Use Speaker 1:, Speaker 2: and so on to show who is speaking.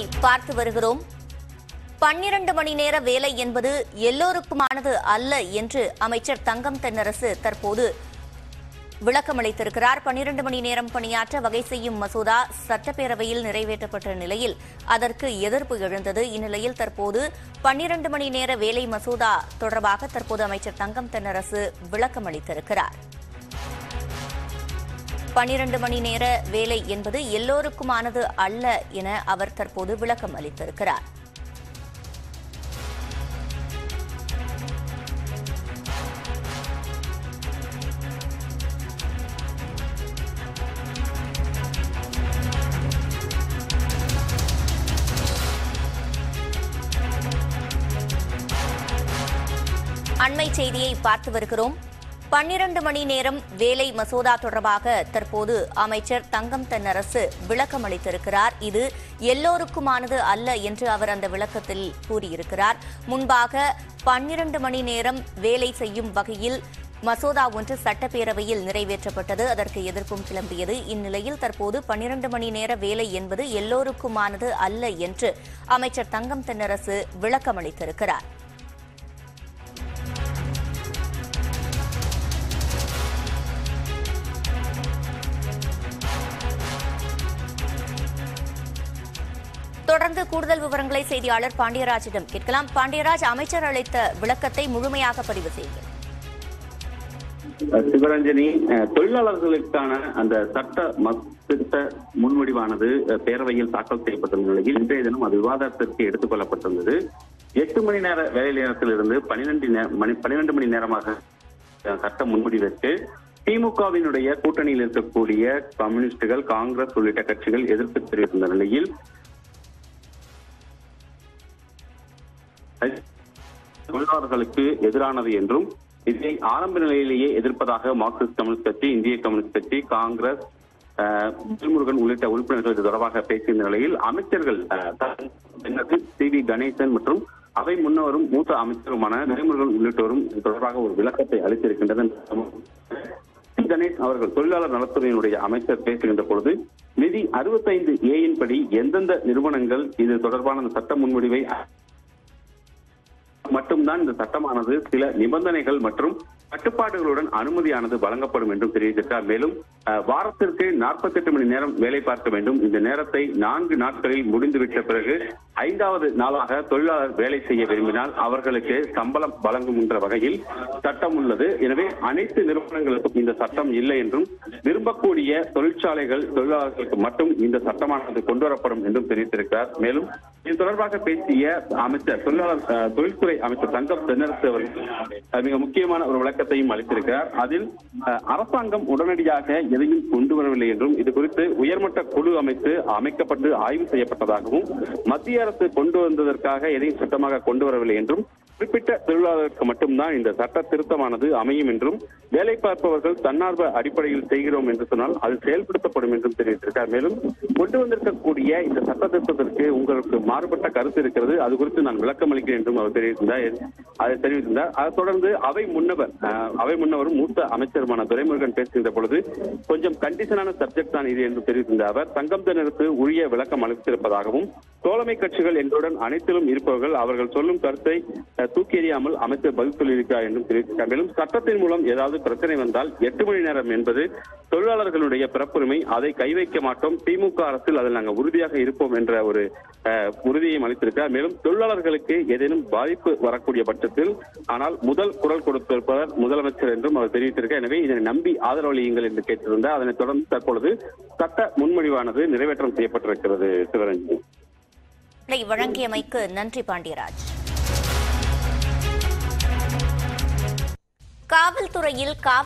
Speaker 1: செய்தியை பார்த்து வருகிறோம் பன்னிரண்டு மணி நேர வேலை என்பது எல்லோருக்குமானது அல்ல என்று அமைச்சர் தங்கம் தென்னரசு தற்போது விளக்கமளித்திருக்கிறார் பன்னிரண்டு மணி நேரம் பணியாற்ற வகை செய்யும் மசோதா சட்டப்பேரவையில் நிறைவேற்றப்பட்ட நிலையில் அதற்கு எதிர்ப்பு எழுந்தது இந்நிலையில் தற்போது பன்னிரண்டு மணி நேர வேலை மசோதா தொடர்பாக தற்போது அமைச்சர் தங்கம் தென்னரசு விளக்கமளித்திருக்கிறார் பன்னிரண்டு மணி நேர வேலை என்பது எல்லோருக்குமானது அல்ல என அவர் தற்போது விளக்கம் அளித்திருக்கிறார் அண்மை செய்தியை பார்த்து வருகிறோம் பன்னிரண்டு மணி நேரம் வேலை மசோதா தொடர்பாக தற்போது அமைச்சர் தங்கம் தென்னரசு விளக்கம் அளித்திருக்கிறார் இது எல்லோருக்குமானது அல்ல என்று அவர் அந்த விளக்கத்தில் கூறியிருக்கிறார் முன்பாக பன்னிரண்டு மணி நேரம் வேலை செய்யும் வகையில் மசோதா ஒன்று சட்டப்பேரவையில் நிறைவேற்றப்பட்டது அதற்கு எதிர்ப்பும் கிளம்பியது இந்நிலையில் தற்போது பன்னிரண்டு மணி நேர வேலை என்பது எல்லோருக்குமானது அல்ல என்று அமைச்சர் தங்கம் தென்னரசு விளக்கம் அளித்திருக்கிறார் தொடர்ந்து கூடுதல் விவரங்களை செய்தியாளர் பாண்டியராஜிடம் கேட்கலாம் பாண்டியராஜ் அமைச்சர் அளித்த விளக்கத்தை முழுமையாக பதிவு செய்யுங்கள்
Speaker 2: சிவரஞ்சனி அஹ், தொழிலாளர்களுக்கான அந்த சட்ட ம- திருத்த முன்வடிவானது அஹ், பேரவையில் தாக்கல் செய்யப்பட்டுள்ள நிலையில் இன்றைய தினம் அது விவாதத்திற்கு எடுத்துக் கொள்ளப்பட்டிருந்தது எட்டு மணி நேர வேலை நேரத்திலிருந்து பன்னிரண்டு மணி பன்னிரண்டு மணி நேரமாக அஹ், சட்ட முன்வடிவிற்கு திமுகவினுடைய கூட்டணியில் இருக்கக்கூடிய கம்யூனிஸ்டுகள் காங்கிரஸ் உள்ளிட்ட கட்சிகள் எதிர்ப்பு தெரிவித்திருந்த நிலையில் தொழிலாளர்களுக்கு எதிரானது என்றும் இதை ஆரம்ப நிலையிலேயே எதிர்ப்பதாக மார்க்சிஸ்ட் கம்யூனிஸ்ட் கட்சி இந்திய கம்யூனிஸ்ட் கட்சி காங்கிரஸ் அஹ், வேல்முருகன் உள்ளிட்ட உறுப்பினர்கள் இது தொடர்பாக பேசிய நிலையில் அமைச்சர்கள் சி வி கணேசன் மற்றும் அவை முன்னவரும் மூத்த அமைச்சருமான வேல்முருகன் உள்ளிட்டோரும் இது தொடர்பாக ஒரு விளக்கத்தை அளித்திருக்கின்றனர் சி. கணேஷ் அவர்கள் தொழிலாளர் நலத்துறையினுடைய அமைச்சர் பேசுகின்ற பொழுது நிதி அறுபத்தைந்து ஏயின் படி எந்தெந்த நிறுவனங்கள் இது தொடர்பான அந்த சட்ட முன்வடிவை மட்டும்தான் இந்த சட்டமானது சில நிபந்தனைகள் மற்றும் கட்டுப்பாடுகளுடன் அனுமதியானது வழங்கப்படும் என்றும் தெரிவித்திருக்கார் மேலும் அஹ், வாரத்திற்கு 48 மணி நேரம் வேலை பார்க்க வேண்டும் இந்த நேரத்தை நான்கு நாட்களில் முடிந்துவிட்ட பிறகு ஐந்தாவது நாளாக தொழிலாளர் வேலை செய்ய விரும்பினால் அவர்களுக்கு சம்பளம் வழங்கும் என்ற வகையில் சட்டம் உள்ளது எனவே அனைத்து நிறுவனங்களுக்கும் இந்த சட்டம் இல்லை என்றும் விரும்பக்கூடிய தொழிற்சாலைகள் தொழிலாளர்களுக்கு மட்டும் இந்த சட்டமானது கொண்டு வரப்படும் என்றும் தெரிவித்திருக்கிறார் மேலும் இது தொடர்பாக பேசிய அமைச்சர் தொழிலாளர் அஹ், தொழில்துறை அமைச்சர் தங்கம் தென்னரசு அவர்கள் அஹ், மிக முக்கியமான ஒரு விளக்கத்தையும் அளித்திருக்கிறார் அதில் அஹ், அரசாங்கம் உடனடியாக எதையும் கொண்டு வரவில்லை என்றும் இது குறித்து உயர்மட்ட குழு அமைத்து அமைக்கப்பட்டு ஆய்வு செய்யப்பட்டதாகவும் மத்திய அரசு கொண்டு வந்ததற்காக எதையும் சட்டமாக கொண்டு வரவில்லை என்றும் குறிப்பிட்ட தொழிலாளருக்கு மட்டும்தான் இந்த சட்ட திருத்தமானது அமையும் என்றும் வேலை பார்ப்பவர்கள் தன்னார்வ அடிப்படையில் செய்கிறோம் என்று சொன்னால் அது செயல்படுத்தப்படும் என்றும் தெரிவித்திருக்கார் மேலும் கொண்டு வந்திருக்கக்கூடிய இந்த சட்ட திருத்தத்திற்கு உங்களுக்கு மாறுபட்ட கருத்து இருக்கிறது அது குறித்து நான் விளக்கம் அளிக்கிறேன் என்றும் அவர் தெரிவித்திருந்தார் அதை தெரிவித்திருந்தார் அதைத் தொடர்ந்து அவை முன்னவர் அஹ், அவை முன்னவரும் மூத்த அமைச்சருமான துரைமுருகன் பேசுகின்ற பொழுது கொஞ்சம் கண்டிஷனான சப்ஜெக்ட் தான் இது என்று தெரிவித்திருந்த அவர் தங்கம் தினருக்கு உரிய விளக்கம் அளித்திருப்பதாகவும் தோழமை கட்சிகள் எங்களுடன் அனைத்திலும் இருப்பவர்கள் அவர்கள் சொல்லும் கருத்தை அஹ், தூக்கி எறியாமல் அமைச்சர் பதில் சொல்லியிருக்கிறார் என்றும் தெரிவித்திருக்கார் மேலும் சட்டத்தின் மூலம் ஏதாவது பிரச்சனை வந்தால் எட்டு மணி நேரம் என்பது தொழிலாளர்களுடைய பிறப்புரிமை அதை கை வைக்க மாட்டோம் திமுக அரசில் அதில் நாங்கள் உறுதியாக இருப்போம் என்ற ஒரு அஹ், உறுதியையும் அளித்திருக்கிறார் மேலும் தொழிலாளர்களுக்கு ஏதேனும் பாதிப்பு வரக்கூடிய பட்சத்தில் ஆனால் முதல் குரல் கொடுத்திருப்பவர் முதலமைச்சர் என்றும் அவர் தெரிவித்திருக்கார் எனவே இதனை நம்பி ஆதரவளியுங்கள் என்று கேட்டிருந்தார் அதனைத் தொடர்ந்து தற்பொழுது சட்ட முன்மொழிவானது நிறைவேற்றம் செய்யப்பட்டிருக்கிறது சிவரஞ்சன்
Speaker 1: இதை வழங்கியமைக்கு நன்றி பாண்டியராஜ் காவல்துறையில் காவல்